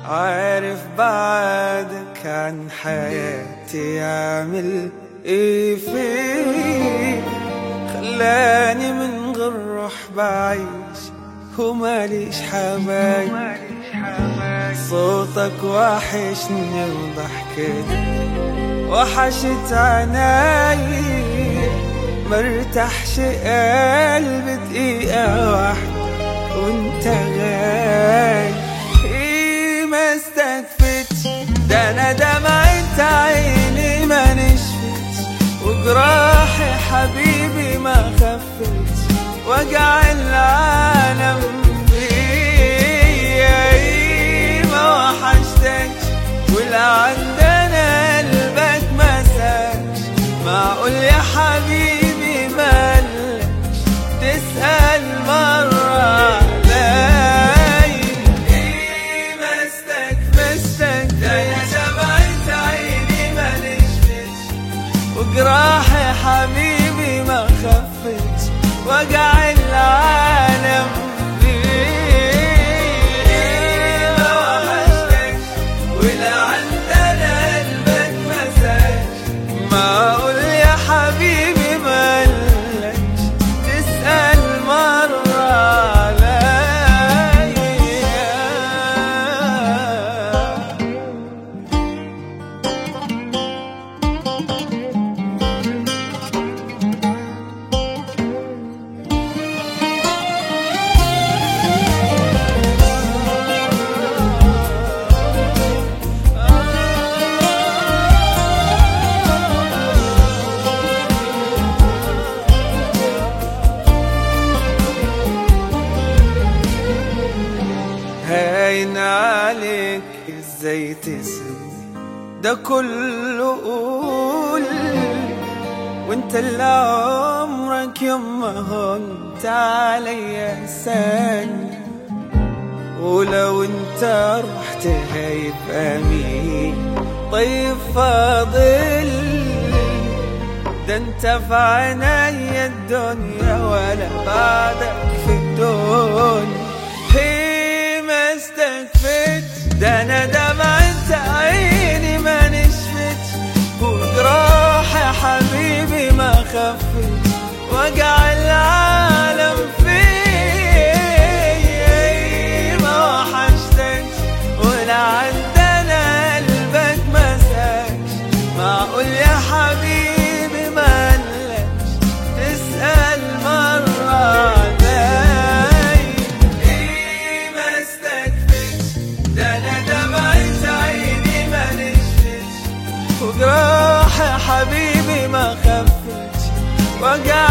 عارف بعدك عن حياتي يعمل ايه فيه خلاني من غير روح بعيش وماليش حبايب صوتك وحشني وضحكتك وحشت عناي مرتاحش قلبي دقيقة واحدة وانت غايب ايه ما استكفتش ده انا دمعت عيني ما نشفتش وجراحي حبيبي ما خفتش وجع العالم فيا ايه ما وحشتكش ولا عندنا قلبك ما ساكش معقول يا حبيبي مالكش تسأل مرة علي ايه مستك مستك ده يا شبعت عيني ما نشفتش وجراحي حبيبي ما خفتش وجع العالم فيه ما وحشتكش ولا عندنا قلبك مساج معقول يا حبيبي مالكش تسأل مرة عليا هاين عليك ازاي تسوي ده كله قول وانت اللي عمرك يوم ما هنت عليا ثانية ولو انت رحت هيبقى مين طيب فاضل ده انت في عينيا الدنيا ولا بعدك في الدنيا هي ما استكفت ده انا دمعت عيني ما نشفتش وجراح يا حبيبي ما خفتش وجع العالم فيا ما وحشتكش ولا عندنا قلبك ما ساكش معقول يا حبيبي مالكش تسأل مرة علي ايه ما استكفتش ده انا دمعت عيني ما نشفتش وجراح يا حبيبي ما خفتش وجع